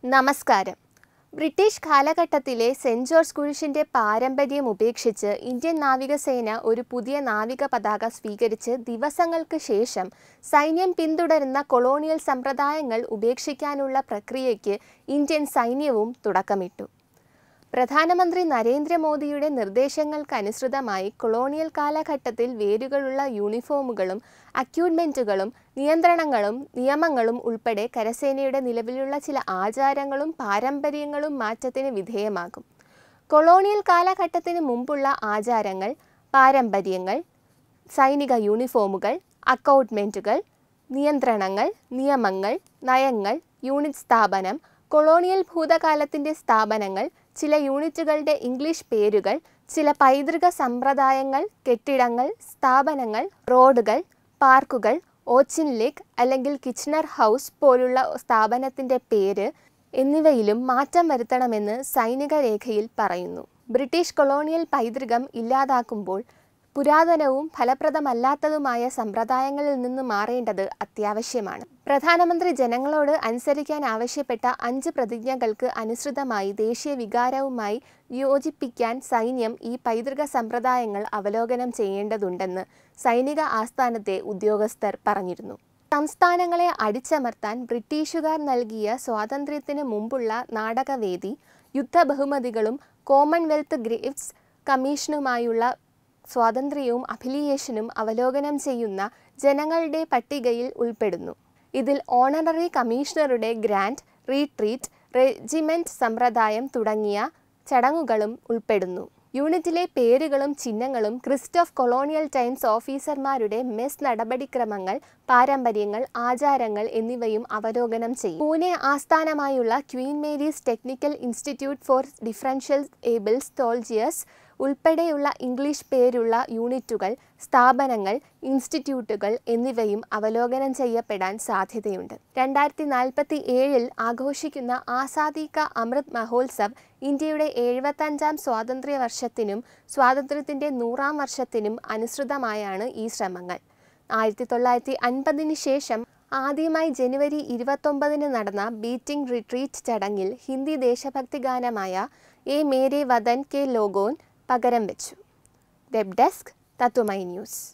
നമസ്കാരം ബ്രിട്ടീഷ് കാലഘട്ടത്തിലെ saint George കുരിശിന്റെ പാരമ്പര്യം ഉപേക്ഷിച്ച് ഇന്ത്യൻ നാവികസേന ഒരു പുതിയ നാവിക പതാക സ്വീകരിച്ച് ദിവസങ്ങൾക്ക് ശേഷം സൈന്യം പിന്തുടരുന്ന കൊളോണിയൽ സമ്പ്രദായങ്ങൾ ഉപേക്ഷിക്കാനുള്ള പ്രക്രിയയ്ക്ക് ഇന്ത്യൻ സൈന്യവും തുടക്കമിട്ടു പ്രധാനമന്ത്രി നരേന്ദ്രമോദിയുടെ നിർദ്ദേശങ്ങൾക്കനുസൃതമായി കൊളോണിയൽ കാലഘട്ടത്തിൽ വേരുകളുള്ള യൂണിഫോമുകളും അക്യൂട്ട്മെൻറ്റുകളും നിയന്ത്രണങ്ങളും നിയമങ്ങളും ഉൾപ്പെടെ കരസേനയുടെ നിലവിലുള്ള ചില ആചാരങ്ങളും പാരമ്പര്യങ്ങളും മാറ്റത്തിന് വിധേയമാകും കൊളോണിയൽ കാലഘട്ടത്തിന് മുമ്പുള്ള ആചാരങ്ങൾ പാരമ്പര്യങ്ങൾ സൈനിക യൂണിഫോമുകൾ അക്കൗട്ട്മെൻറ്റുകൾ നിയന്ത്രണങ്ങൾ നിയമങ്ങൾ നയങ്ങൾ യൂണിറ്റ് സ്ഥാപനം കൊളോണിയൽ ഭൂതകാലത്തിൻ്റെ സ്ഥാപനങ്ങൾ ചില യൂണിറ്റുകളുടെ ഇംഗ്ലീഷ് പേരുകൾ ചില പൈതൃക സമ്പ്രദായങ്ങൾ കെട്ടിടങ്ങൾ സ്ഥാപനങ്ങൾ റോഡുകൾ പാർക്കുകൾ ഓച്ചിൻ ലേക്ക് അല്ലെങ്കിൽ കിച്ചണർ ഹൗസ് പോലുള്ള സ്ഥാപനത്തിൻ്റെ പേര് എന്നിവയിലും മാറ്റം വരുത്തണമെന്ന് സൈനിക രേഖയിൽ പറയുന്നു ബ്രിട്ടീഷ് കൊളോണിയൽ പൈതൃകം ഇല്ലാതാക്കുമ്പോൾ പുരാതനവും ഫലപ്രദമല്ലാത്തതുമായ സമ്പ്രദായങ്ങളിൽ നിന്ന് മാറേണ്ടത് അത്യാവശ്യമാണ് പ്രധാനമന്ത്രി ജനങ്ങളോട് അനുസരിക്കാൻ ആവശ്യപ്പെട്ട അഞ്ച് പ്രതിജ്ഞകൾക്ക് അനുസൃതമായി ദേശീയ വികാരവുമായി യോജിപ്പിക്കാൻ സൈന്യം ഈ പൈതൃക സമ്പ്രദായങ്ങൾ അവലോകനം ചെയ്യേണ്ടതുണ്ടെന്ന് സൈനിക ആസ്ഥാനത്തെ ഉദ്യോഗസ്ഥർ പറഞ്ഞിരുന്നു സംസ്ഥാനങ്ങളെ അടിച്ചമർത്താൻ ബ്രിട്ടീഷുകാർ നൽകിയ സ്വാതന്ത്ര്യത്തിന് മുമ്പുള്ള നാടകവേദി യുദ്ധബഹുമതികളും കോമൺവെൽത്ത് ഗ്രിഫ്റ്റ്സ് കമ്മീഷനുമായുള്ള സ്വാതന്ത്ര്യവും അഫിലിയേഷനും അവലോകനം ചെയ്യുന്ന ജനങ്ങളുടെ പട്ടികയിൽ ഉൾപ്പെടുന്നു ഇതിൽ ഓണററി കമ്മീഷണറുടെ ഗ്രാൻഡ് റീട്രീറ്റ് റെജിമെന്റ് സമ്പ്രദായം തുടങ്ങിയ ചടങ്ങുകളും ഉൾപ്പെടുന്നു യൂണിറ്റിലെ പേരുകളും ചിഹ്നങ്ങളും ക്രിസ്റ്റോഫ് കൊളോണിയൽ ടൈംസ് ഓഫീസർമാരുടെ മെസ് നടപടിക്രമങ്ങൾ പാരമ്പര്യങ്ങൾ ആചാരങ്ങൾ എന്നിവയും അവലോകനം ചെയ്യും പൂനെ ആസ്ഥാനമായുള്ള Queen Mary's Technical Institute for differential abled soldiers ഉൾപ്പെടെയുള്ള ഇംഗ്ലീഷ് പേരുള്ള യൂണിറ്റുകൾ സ്ഥാപനങ്ങൾ ഇൻസ്റ്റിറ്റ്യൂട്ടുകൾ എന്നിവയും അവലോകനം ചെയ്യപ്പെടാൻ സാധ്യതയുണ്ട് രണ്ടായിരത്തി നാൽപ്പത്തി ഏഴിൽ ആഘോഷിക്കുന്ന ആസാദി കാ അമൃത് മഹോത്സവ് ഇന്ത്യയുടെ എഴുപത്തഞ്ചാം സ്വാതന്ത്ര്യ വർഷത്തിനും സ്വാതന്ത്ര്യത്തിൻ്റെ നൂറാം വർഷത്തിനും അനുസൃതമായാണ് ഈ ശ്രമങ്ങൾ ആയിരത്തി തൊള്ളായിരത്തി അൻപതിന് ശേഷം ആദ്യമായി ജനുവരി ഇരുപത്തൊമ്പതിന് നടന്ന ബീറ്റിംഗ് റിട്രീറ്റ് ചടങ്ങിൽ ഹിന്ദി ദേശഭക്തി ഗാനമായ എ മേരെ വദൻ കെ ലോഗോൻ പകരം വെച്ചു വെബ് ഡെസ്ക് തത്വമൈ ന്യൂസ്